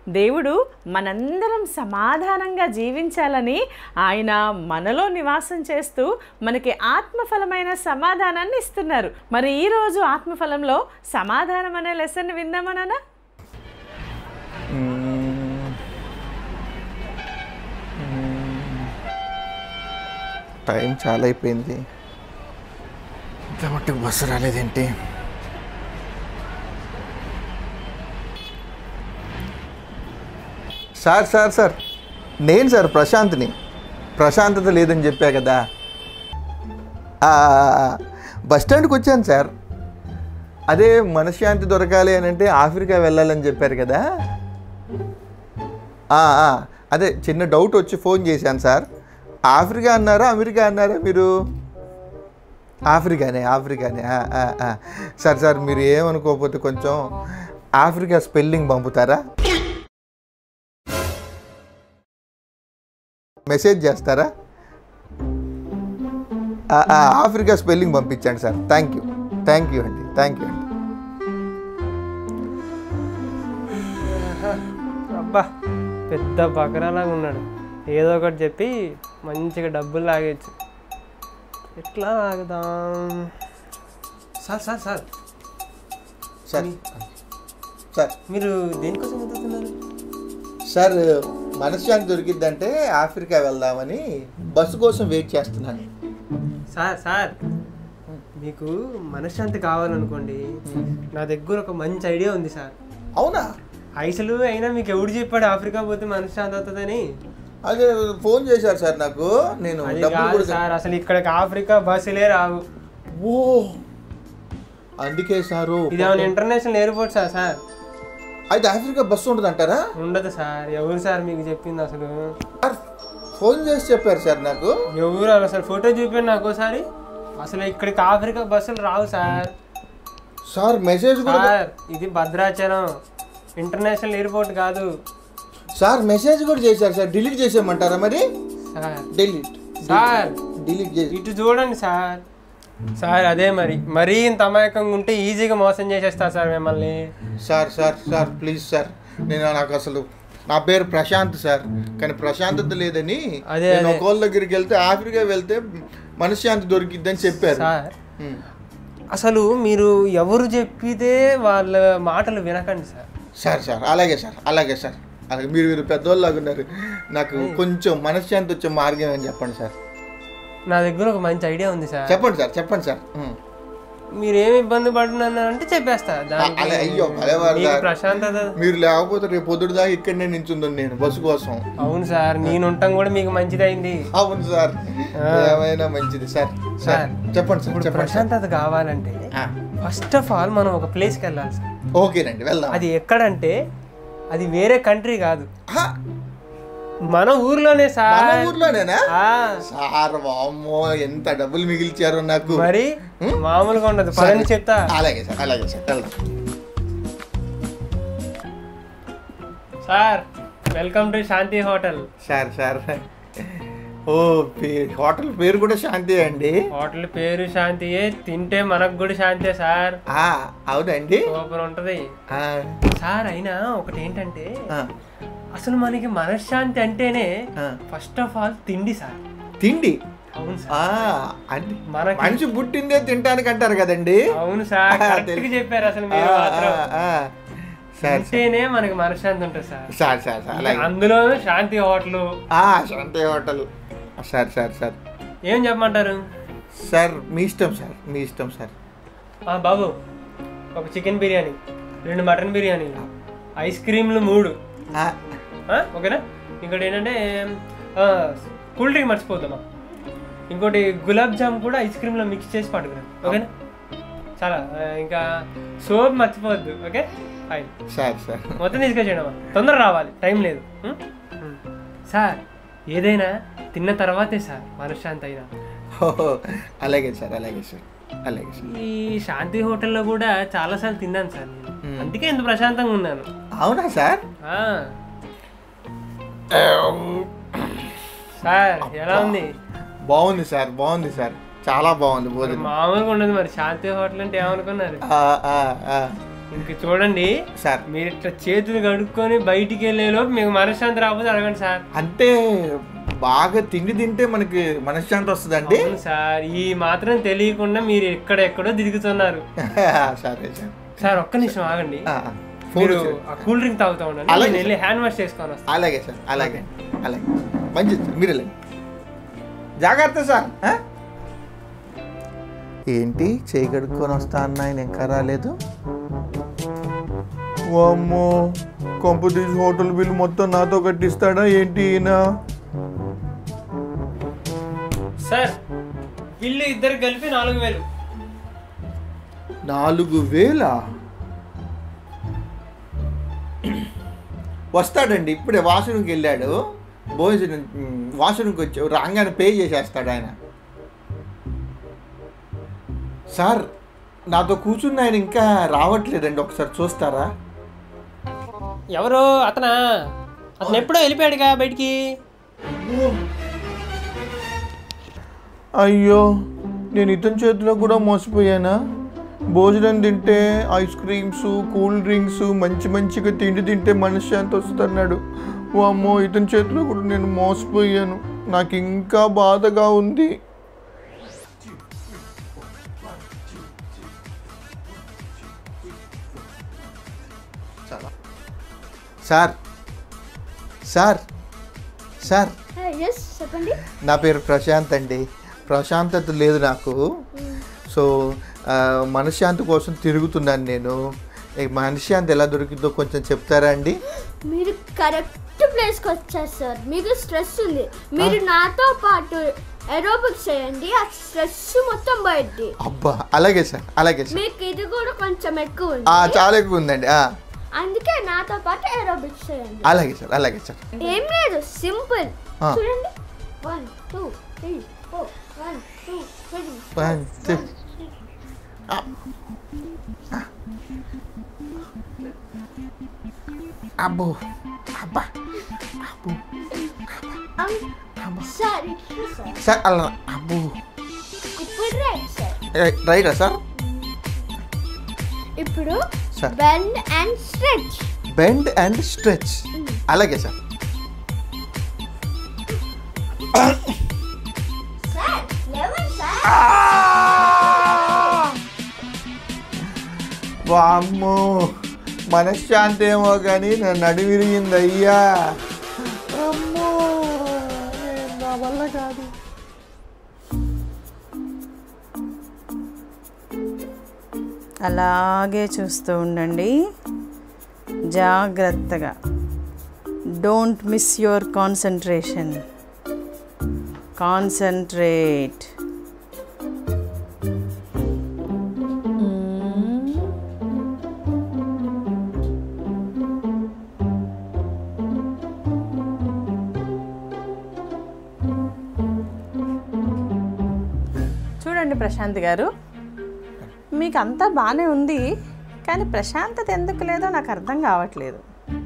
దేవుడు మనందరం సమాధానంగా జీవించాలని ఆయన మనలో నివాసం చేస్తూ మనకి ఆత్మఫలమైన సమాధానాన్ని ఇస్తున్నారు మరి ఈరోజు ఆత్మఫలంలో సమాధానం అనే లెసన్ విందామనా మ్మ్. మ్మ్. టైం చాలా అయిపోయింది ఇంత మట్టుకు బస్సు రాలేదేంటి సార్ సార్ సార్ నేను సార్ ప్రశాంత్ని ప్రశాంతత లేదని చెప్పా కదా ఆ, బస్ స్టాండ్కి వచ్చాను సార్ అదే మనశ్శాంతి దొరకాలి అని అంటే ఆఫ్రికా వెళ్ళాలని చెప్పారు కదా ఆ, ఆ, అదే చిన్న డౌట్ వచ్చి ఫోన్ చేశాను సార్ ఆఫ్రికా అన్నారా అమెరికా అన్నారా మీరు ఆఫ్రికానే ఆఫ్రికానే ఆ, ఆ, ఆ. సార్ సార్ మీరు ఏమనుకోకపోతే కొంచెం ఆఫ్రికా స్పెల్లింగ్ పంపుతారా మెసేజ్ చేస్తారా ఆ, ఆ, ఆఫ్రికా స్పెల్లింగ్ పంపించండి sir thank you thank you అండి థ్యాంక్ యూ అండి అబ్బా పెద్ద బకరాలాగా ఉన్నాడు ఏదో ఒకటి చెప్పి మంచిగా డబ్బులు లాగేచ్చు ఎట్లా లాగుదాం sir sir sir sir sir మీరు దేనికోసం వెతుకుతున్నారు సార్ మనశ్శాంతి దొరికిద్దంటే ఆఫ్రికా వెళ్దామని బస్సు కోసం వెయిట్ చేస్తున్నాను సార్ సార్ మీకు మనశ్శాంతి కావాలనుకోండి నా దగ్గర ఒక మంచి ఐడియా ఉంది సార్ అవునా ఐసలు అయినా మీకు ఎవడు చెప్పాడు ఆఫ్రికా పోతే మనశ్శాంతి అవుతుందని అదే ఫోన్ చేశారు సార్ నాకు నేను అది డబ్బులు కాదు కూడా సార్ అసలు ఇక్కడికి ఆఫ్రికా బస్సులే రావు ఓ అందుకే సారు ఇది ఏమైనా ఇంటర్నేషనల్ ఎయిర్పోర్ట్ సార్ సార్ అయితే ఆఫ్రికా బస్సు ఉంటుంది అంటారా ఉండదు సార్ ఎవరు సార్ మీకు చెప్పింది అసలు సార్ ఫోన్ చేసి చెప్పారు సార్ నాకు ఎవరు అసలు ఫోటో చూపించండి నాకు ఒకసారి అసలు ఇక్కడికి ఆఫ్రికా బస్సులు రావు సార్ సార్ మెసేజ్ కూడా సార్ ఇది భద్రాచలం ఇంటర్నేషనల్ ఎయిర్పోర్ట్ కాదు సార్ మెసేజ్ కూడా చేశారు సార్ డిలీట్ చేసేయమంటారా మరి సార్ డిలీట్ సార్ డిలీట్ చేసి ఇటు చూడండి సార్ సార్ అదే మరి మరీ ఇంత అమాయకంగా ఉంటే ఈజీగా మోసం చేసేస్తా సార్ మిమ్మల్ని sir sir sir please sir నేను నాకు అసలు నా పేరు ప్రశాంత్ సార్ కానీ ప్రశాంతత లేదని అదే, నేను అదే. ఒకళ్ళ దగ్గరికి వెళ్తే ఆఫ్రికా వెళ్తే మనశ్శాంతి దొరికిద్దని చెప్పారు సార్ ఉమ్. అసలు మీరు ఎవరు చెప్పితే వాళ్ళ మాటలు వినకండి సార్ సార్ సార్ అలాగే సార్ అలాగే సార్ అలాగే మీరు మీరు పెద్దోళ్ళలాగా ఉన్నారు నాకు కొంచెం మనశ్శాంతి వచ్చే మార్గం అని చెప్పండి సార్ నా దగ్గర ఒక మంచి ఐడియా ఉంది సార్ చెప్పండి సార్ చెప్పండి సార్ ఉమ్. మీరు ఏమి ఇబ్బంది పడుతున్నారు అంటే చెప్పేస్తా దానికి అలా అయ్యో భలేవారు మీకు సార్. ప్రశాంతత మీరు లేకపోతే రేపు పొద్దుడు దాకా ఇక్కడనే నించుందని నేను బస్సు కోసం అవును సార్ నేను ఉండటం కూడా మీకు మంచిదైంది అవును సార్ ఏమైనా మంచిది సార్ సార్ సార్. చెప్పండి సార్ ఇప్పుడు చెప్పండి సార్ ప్రశాంతత కావాలంటే ఆ, ఫస్ట్ ఆఫ్ ఆల్ మనం ఒక ప్లేస్కి వెళ్ళాలి సార్ ఓకేనండి వెళ్దాం అది ఎక్కడంటే అది వేరే కంట్రీ కాదు ఆ, మన ఊర్లోనే మన సార్ ఊర్లోనేనా ఆ, సార్ వామ్మో ఎంత డబ్బులు మిగిల్చారో నాకు మరి మామూలుగా ఉండదు పదని చెప్తా అలాగే సార్ అలాగే సార్ వెళ్దాం sir welcome to Shanti hotel sir sir ఓ పే- హోటల్ పేరు కూడా శాంతి అండి హోటల్ పేరు శాంతియే తింటే మనకు కూడా శాంతే సార్ ఆ, అవునండి సూపర్ ఉంటది ఆ, సార్ అయినా ఒకటి ఏంటంటే ఆ, అసలు మనకి మనశ్శాంతి అంటేనే ఆ. ఫస్ట్ ఆఫ్ ఆల్ తిండి సార్ తిండి అవును సార్ ఆ, అంటే మనకి మనిషి పుట్టిందే తినడానికి అంటారు కదండి అవును సార్ ఆ, కరెక్ట్ తెలుసు. చెప్పారు అసలు ఆ, మీరు మాత్రం ఆ, ఆ. సార్ తింటేనే మనకి మనశ్శాంతి ఉంటుంది సార్ సార్ సార్ సార్ అలాగే అందులో శాంతి హోటల్ ఆ, Shanti hotel sir sir sir ఏం చెప్పమంటారు సార్ మీ ఇష్టం సార్ మీ ఇష్టం సార్ ఆ, బాబు ఒక చికెన్ బిర్యానీ రెండు మటన్ బిర్యానీలు ఐస్ క్రీమ్లు మూడు ఆ, ఆ, ఓకేనా ఇంకోటి ఏంటంటే ఆ, కూల్ డ్రింక్ మర్చిపోతామా ఇంకోటి గులాబ్ జామ్ కూడా ఐస్ క్రీమ్లో మిక్స్ చేసి పట్టుకున్నాను ఓకేనా చాలా ఆ, ఇంకా సోప్ మర్చిపోవద్దు ఓకే ఫైన్ సార్ సార్ మొత్తం తీసుకొచ్చేయండి అమ్మా తొందర రావాలి టైం లేదు ఉం? ఉం. సార్ ఏదైనా తిన్న తర్వాతే సార్ మనశ్శాంతి అయినా ఓహో, అలాగే సార్ అలాగే సార్ అలాగే సార్ ఈ శాంతి హోటల్లో కూడా చాలాసార్లు తిన్నాను సార్ నేను. మ్మ్. అందుకే ఇంత ప్రశాంతంగా ఉన్నాను అవునా సార్ ఆ. సార్ ఎలా ఉంది బాగుంది సార్ బాగుంది సార్ చాలా బాగుంది భోజనం మామూలుగా ఉండదు మరి శాంతి హోటల్ అంటే ఏమనుకున్నారు ఆ, ఆ, ఆ. ఇంక చూడండి సార్ మీరు ఇట్లా చేతులు కడుక్కొని బయటికి వెళ్ళే లోపు మీకు మనశ్శాంతి రాకపోతే అడగండి సార్ అంటే బాగా తిండి తింటే మనకి మనశ్శాంతి వస్తుందండి అవును సార్ ఈ మాత్రం తెలియకుండా మీరు ఎక్కడెక్కడో తిరుగుతున్నారు సరే సార్ సార్ ఒక్క నిమిషం ఆగండి ఆ, ఫోన్ మీరు వచ్చింది. ఆ కూల్ డ్రింక్ తాగుతా ఉండండి అలాగే నేను వెళ్ళి హ్యాండ్ వాష్ చేసుకొని వస్తాను అలాగే సార్ అలాగే అలాగే మంచిది సార్ మీరు వెళ్ళండి జాగ్రత్త సార్ ఆ? ఏంటి చేయి కడుక్కొని వస్తా అన్న ఆయన ఇంకా రాలేదు వామ్మో కొంపతీసి హోటల్ బిల్ మొత్తం నాతో కట్టిస్తాడా ఏంటి ఈయన సార్ బిల్లు ఇద్దరు కలిపి నాలుగు వేలు నాలుగు వేల వస్తాడండి ఇప్పుడే వాష్రూమ్కి వెళ్ళాడు భోజనం వాష్రూమ్కి వచ్చి రాగానే పే చేసేస్తాడు ఆయన సార్ నాతో కూర్చున్న ఆయన ఇంకా రావట్లేదండి ఒకసారి చూస్తారా ఎవరు అతనా అతను ఎప్పుడో వెళ్ళిపోయాడుగా బయటికి అయ్యో నేను ఇతని చేతిలో కూడా మోసపోయానా భోజనం తింటే ఐస్ క్రీమ్స్ కూల్ డ్రింక్స్ మంచి మంచిగా తిండి తింటే మనశ్శాంతి వస్తున్నాడు ఓ అమ్మో ఇతని చేతిలో కూడా నేను మోసపోయాను నాకు ఇంకా బాధగా ఉంది సార్ సార్ సార్ ఎస్ చెప్పండి నా పేరు ప్రశాంత్ అండి ప్రశాంతత లేదు నాకు సో ఆ, మనశ్శాంతి కోసం తిరుగుతున్నాను నేను ఈ మనశ్శాంతి ఎలా దొరికిందో కొంచెం చెప్తారా అండి మీరు కరెక్ట్ ప్లేస్కి వచ్చారు సార్ మీకు స్ట్రెస్ ఉంది మీరు నాతో పాటు ఎరోబిక్స్ చేయండి ఆ స్ట్రెస్ మొత్తం బయటికి అబ్బా అలాగే సార్ అలాగే సార్ మీకు ఇది కూడా కొంచెం ఎక్కువ ఆ, ఉంది చాలా ఎక్కువ ఉందండి ఆ, అందుకే నాతో పాటు ఎరోబిక్స్ చేయండి అలాగే సార్ అలాగే సార్ ఏం లేదు సింపుల్ ఆ. చూడండి one two three four one two three One, two. అబ్బో అబ్బా సార్ ఇప్పుడు సార్ సార్ అలా అబ్బో ఇప్పుడు రైట్ సార్ రైటా సార్ ఇప్పుడు sir bend and stretch bend and stretch అలాగే సార్ సార్ లెవెన్ సార్ వామ్మో మనశ్శాంతి ఏమో కానీ నన్ను నడి విరిగింది అయ్యా అమ్మో నా వల్ల కాదు అలాగే చూస్తూ ఉండండి జాగ్రత్తగా don't miss your concentration concentrate చూడండి ప్రశాంత్ గారు మీకు అంతా బాగానే ఉంది కానీ ప్రశాంతత ఎందుకు లేదో నాకు అర్థం కావట్లేదు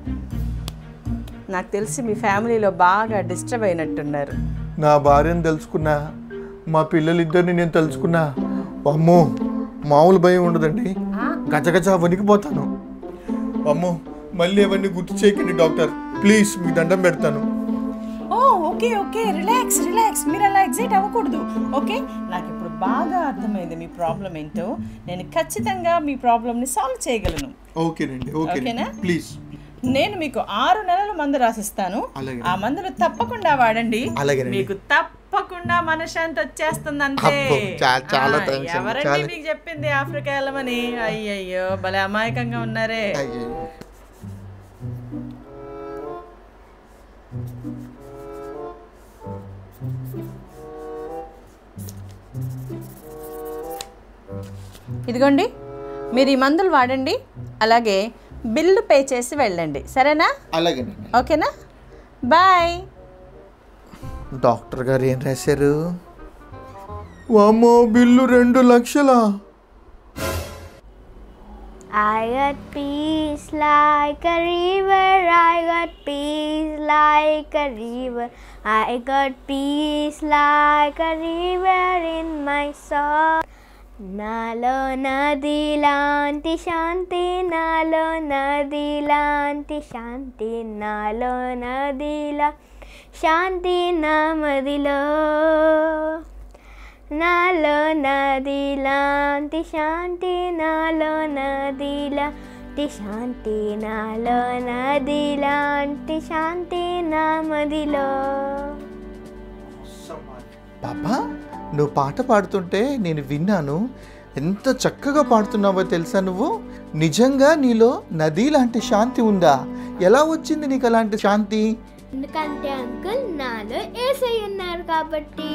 నాకు తెలిసి మీ ఫ్యామిలీలో బాగా డిస్టర్బ్ అయినట్టున్నారు నా భార్యను తెలుసుకున్నా మా పిల్లలిద్దరిని నేను తెలుసుకున్నా అమ్మో మామూలు భయం ఉండదండి గజగజ వణికిపోతాను అమ్మో మళ్ళీ అవన్నీ గుర్తు చేయకండి డాక్టర్ ప్లీజ్ మీ దండం పెడతాను oh okay okay relax relax మీరు అలా ఎగ్జైట్ అవ్వకూడదు ఓకే నాకు ఇప్పుడు బాగా అర్థమైంది మీ ప్రాబ్లం ఏంటో నేను ఖచ్చితంగా మీ ప్రాబ్లమ్ని సాల్వ్ చేయగలను ఓకేనండి ఓకేనా? ప్లీజ్ నేను మీకు ఆరు నెలల మందు రాసిస్తాను అలాగే. ఆ మందులు తప్పకుండా వాడండి అలాగేనండి. మీకు తప్పకుండా మనశ్శాంతి వచ్చేస్తుంది అంతే అబ్బో, చా- చాలా ఆ, thanks అండి, ఎవరండి చాలా. మీకు చెప్పింది ఆఫ్రికా వెళ్ళమని అయ్యయ్యో భలే అమాయకంగా ఉన్నారే అయ్యో ఇదిగోండి మీరు ఈ మందులు వాడండి అలాగే బిల్లు పే చేసి వెళ్ళండి సరేనా అలాగేనండి ఓకేనా బాయ్ డాక్టర్ గారు ఏం రాశారు వామ్మో బిల్లు రెండు లక్షలా I got peace like a river. I got peace like a river. I got peace like a river in my soul. నాలో నది లాంటి శాంతి నాలో నది లాంటి శాంతి నాలో నదిలా శాంతి నా మదిలో నాలో నది లాంటి శాంతి నాలో నది లాంటి శాంతి నాలో నది లాంటి శాంతి నా మదిలో పాపా నువ్వు పాట పాడుతుంటే నేను విన్నాను ఎంత చక్కగా పాడుతున్నావో తెలుసా నువ్వు నిజంగా నీలో నది లాంటి శాంతి ఉందా ఎలా వచ్చింది నీకు అలాంటి శాంతి ఎందుకంటే అంకుల్ నాలో ఏసై ఉన్నారు కాబట్టి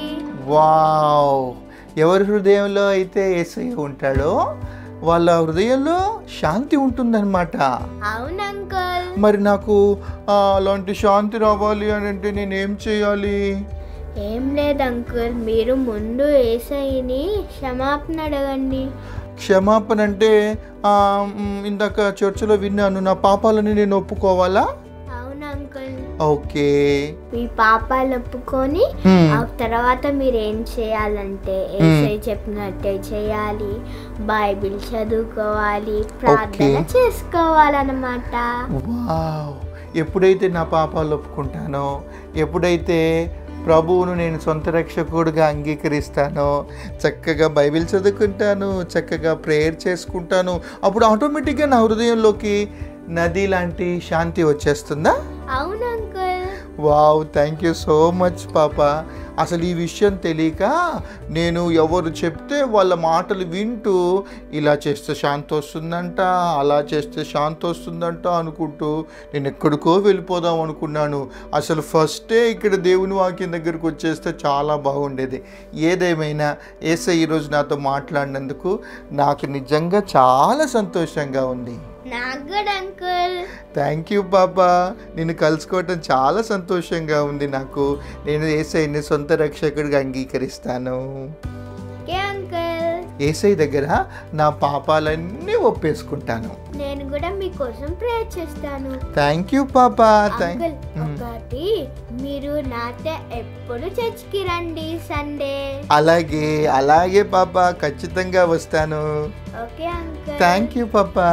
వావ్ ఎవరి హృదయంలో అయితే ఏసయ్య ఉంటాడో వాళ్ళ హృదయంలో శాంతి ఉంటుందన్నమాట అవును అంకుల్ మరి నాకు ఆ, అలాంటి శాంతి రావాలి అని అంటే నేను ఏం చేయాలి ఏం లేదు అంకుల్ మీరు ముందు ఏసైని క్షమాపణ అడగండి క్షమాపణ అంటే ఆ, మ్, ఇందాక చర్చిలో విన్నాను నా పాపాలని నేను ఒప్పుకోవాలా అవును అంకుల్ ఓకే మీ పాపాలు ఒప్పుకొని Hmm. ఆ తర్వాత మీరు ఏం చేయాలంటే ఏసై చెప్పినట్టే చేయాలి బైబిల్ చదువుకోవాలి ప్రార్థన Okay. చేసుకోవాలన్నమాట వావ్ ఎప్పుడైతే నా పాపాలు ఒప్పుకుంటానో ఎప్పుడైతే ప్రభువును నేను సొంత రక్షకుడుగా అంగీకరిస్తానో చక్కగా బైబిల్ చదువుకుంటాను చక్కగా ప్రేయర్ చేసుకుంటాను అప్పుడు ఆటోమేటిక్గా నా హృదయంలోకి నది లాంటి శాంతి వచ్చేస్తుందా అవును uncle wow thank you so much పాప అసలు ఈ విషయం తెలియక నేను ఎవరు చెప్తే వాళ్ళ మాటలు వింటూ ఇలా చేస్తే శాంతి వస్తుందంట అలా చేస్తే శాంతి వస్తుందంట అనుకుంటూ నేను ఎక్కడికో వెళ్ళిపోదాం అనుకున్నాను అసలు ఫస్టే ఇక్కడ దేవుని వాక్యం దగ్గరికి వచ్చేస్తే చాలా బాగుండేది ఏదేమైనా ఏసై ఈరోజు నాతో మాట్లాడినందుకు నాకు నిజంగా చాలా సంతోషంగా ఉంది నాకు కూడా అంకుల్ థ్యాంక్ యూ పాపా నిన్ను కలుసుకోవటం చాలా సంతోషంగా ఉంది నాకు నేను ఏసైని సొంత రక్షకుడిగా అంగీకరిస్తాను ఓకే అంకుల్ ఏసై దగ్గర నా పాపాలన్నీ ఒప్పేసుకుంటాను నేను కూడా మీకోసం ప్రేయర్ చేస్తాను థ్యాంక్ యూ పాపా థ్యాంక్ అంకుల్ ఒకటి మీరు నాతో ఎప్పుడు చర్చికి రండి సండే అలాగే అలాగే పాపా ఖచ్చితంగా వస్తాను ఓకే అంకుల్ థ్యాంక్ యూ పాపా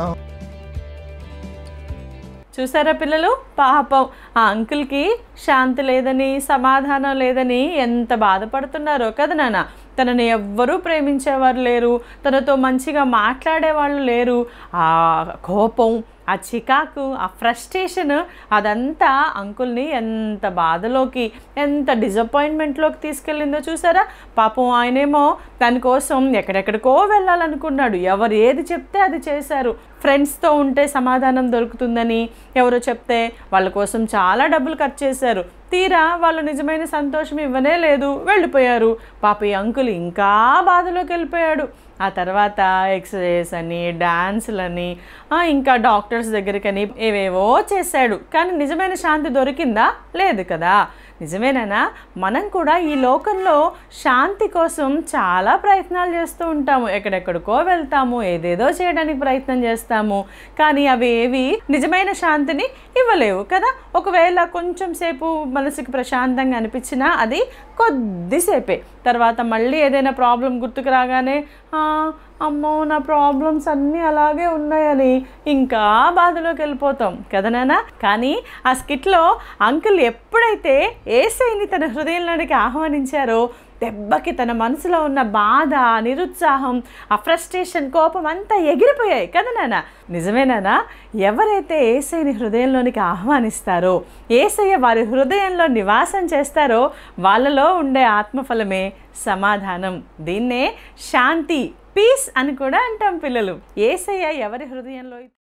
చూసారా పిల్లలు పాపం ఆ అంకుల్కి శాంతి లేదని సమాధానం లేదని ఎంత బాధపడుతున్నారో కదా నాన్న తనని ఎవ్వరూ ప్రేమించేవారు లేరు తనతో మంచిగా మాట్లాడేవాళ్ళు లేరు ఆ కోపం ఆ చికాకు ఆ ఫ్రస్ట్రేషన్ అదంతా అంకుల్ని ఎంత బాధలోకి ఎంత డిసప్పాయింట్మెంట్లోకి తీసుకెళ్ళిందో చూసారా పాపం ఆయనేమో దానికోసం ఎక్కడెక్కడికో వెళ్ళాలనుకున్నాడు ఎవరు ఏది చెప్తే అది చేశారు ఫ్రెండ్స్తో ఉంటే సమాధానం దొరుకుతుందని ఎవరో చెప్తే వాళ్ళ కోసం చాలా డబ్బులు ఖర్చు చేశారు తీరా వాళ్ళు నిజమైన సంతోషం ఇవ్వనే లేదు వెళ్ళిపోయారు పాప ఈ అంకుల్ ఇంకా బాధలోకి వెళ్ళిపోయాడు ఆ తర్వాత ఎక్సర్సైజ్ అని డాన్సులని ఆ, ఇంకా డాక్టర్స్ దగ్గరికని ఏవేవో చేశాడు కానీ నిజమైన శాంతి దొరికిందా లేదు కదా నిజమేనా మనం కూడా ఈ లోకంలో శాంతి కోసం చాలా ప్రయత్నాలు చేస్తూ ఉంటాము ఎక్కడెక్కడికో వెళ్తాము ఏదేదో చేయడానికి ప్రయత్నం చేస్తాము కానీ అవి ఏవి నిజమైన శాంతిని ఇవ్వలేవు కదా ఒకవేళ కొంచెం సేపు మనసుకి ప్రశాంతంగా అనిపించినా అది కొద్దిసేపే తర్వాత మళ్ళీ ఏదైనా ప్రాబ్లం గుర్తుకు రాగానే "ఆ, అమ్మో నా ప్రాబ్లమ్స్ అన్నీ అలాగే ఉన్నాయని ఇంకా బాధలోకి వెళ్ళిపోతాం కదా నాన్న కానీ ఆ స్కిట్లో అంకుల్ ఎప్పుడైతే ఏసైని తన హృదయంలోనికి ఆహ్వానించారో దెబ్బకి తన మనసులో ఉన్న బాధ నిరుత్సాహం ఆ ఫ్రస్ట్రేషన్ కోపం అంతా ఎగిరిపోయాయి కదా నాన్న నిజమేనా ఎవరైతే ఏసైని హృదయంలోనికి ఆహ్వానిస్తారో ఏసయ్య వారి హృదయంలో నివాసం చేస్తారో వాళ్ళలో ఉండే ఆత్మఫలమే సమాధానం దీన్నే శాంతి పీస్ అని కూడా అంటాం పిల్లలు ఏసయ్య ఎవరి హృదయంలో అయితే